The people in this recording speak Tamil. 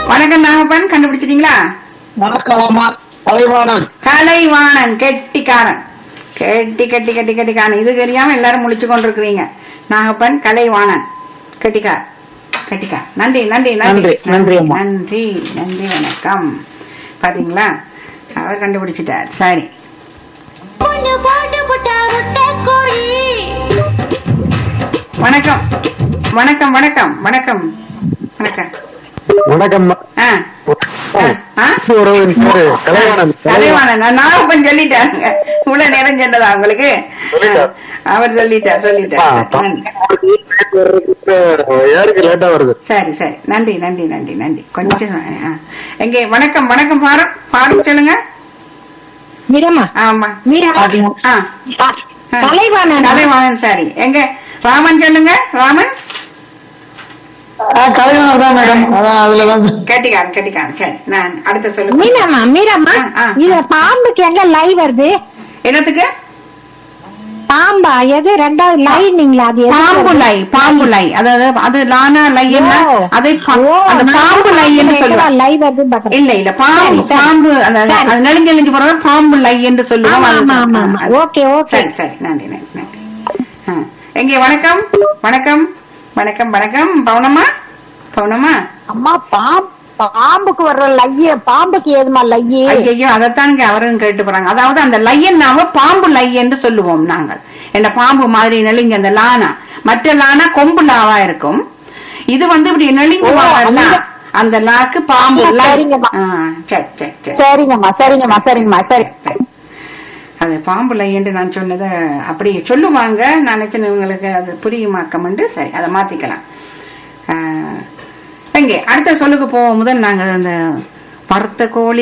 வணக்கம் நாகப்பன் கண்டுபிடிச்சிட்டீங்களா வணக்கம்மா தலைவாணன் கலைவாணன் கெட்டிக்காரன் கெட்டி கெட்டி கெட்டி கெட்டிக்காரன் இது தெரியாம எல்லாரும் முழிச்சு கொண்டிருக்கிறீங்க நாகப்பன் கலைவாணன் கெட்டிக்கார் கெட்டிக்கார் நன்றி நன்றி நன்றி, நன்றி அம்மா. நன்றி நன்றி வணக்கம் பாத்தீங்களா அவர் கண்டுபிடிச்சிட்டார் சரி பொண்ணு போட்டு புட்டா முட்டை கோழி வணக்கம் வணக்கம் வணக்கம் வணக்கம் வணக்கம் வணக்கம் ஆ ஆ, ஆ உறவின் பேரு கலைவாணன் கலைவாணன் நான் நாகப்பன் சொல்லிட்டாங்க இவ்வளவு நேரம் சொன்னதா உங்களுக்கு சொல்லிட்டார். அவர் சொல்லிட்டார் சொல்லிட்டார் நன்றி. யாருக்கு லேட்டா வருது சரி சரி நன்றி நன்றி நன்றி நன்றி கொஞ்சம் ஆ. எங்கே வணக்கம் வணக்கம் பாரம் பாரம் சொல்லுங்க மீரம்மா ஆமா மீரா ஆ கலைவாணன் கலைவாணன் சரி எங்க ராமன் சொல்லுங்க ராமன் கலைவாணர் தான் மேடம் அதான் அதுல வந்து கேட்டிக்கான் கேட்டிக்கான் சரி நான் அடுத்த சொல்லுங்க மீரம்மா மீரம்மா ஆ, ஆ. இது பாம்புக்கு எங்க லை வருது என்னத்துக்கு பாம்பா எது ரெண்டாவது லைனிங்களா அது எது பாம்பு வருது? லை பாம்பு லை அதாவது அது லானா லை என்ன ஓ. அதை பா- ஓ, அந்த நான் பாம்பு லை என்று பாம்புக்கு சொல்லுவாங்க எங்கடா லை வருது பாக்குறேன். இல்ல இல்ல பாம்பு சரி, சரி. பாம்பு அந்த சரி. அது நெளிஞ்சு நெளிஞ்சு போறது பாம்பு லை என்று சொல்லுவோம் ஆமா, அது- ஆமா, ஆமா, ஆமா. அது- ஓகே, ஓகே. சரி சரி நன்றி நன்றி நன்றி ஆ. எங்கே வணக்கம் வணக்கம் வணக்கம் வணக்கம் பவுனம்மா பவுனம்மா அம்மா பாம் பாம்புக்கு வர்ற லைய பாம்புக்கு ஏதுமா லையே ஐயோ அதைத்தானுங்க அவரும் கேட்டு போறாங்க அதாவது அந்த லையன் நாம பாம்பு லை என்று சொல்லுவோம் நாங்கள் என்ன பாம்பு மாதிரி நெளிங்க அந்த லானா மற்ற லானா கொம்பு லாவா இருக்கும் இது வந்து இப்படி நெளிஞ்சு ஓ, வர லா. அந்த- அந்த லாக்கு பாம்பு லை சரிங்கம்மா. ஆ, சரி சரி சரி சரிங்கம்மா சரிங்கம்மா சரிங்கம்மா சரி சரி. அது பாம்பு லை என்று நான் சொன்னதை அப்படி சொல்லுவாங்க நான் நினைச்சேன் உங்களுக்கு அது புரியுமாக்கம் என்று சரி அதை மாத்திக்கலாம் ஆ, எங்கே அடுத்த சொல்லுக்கு போவோம் முதல் நாங்க அந்த வறுத்த கோழி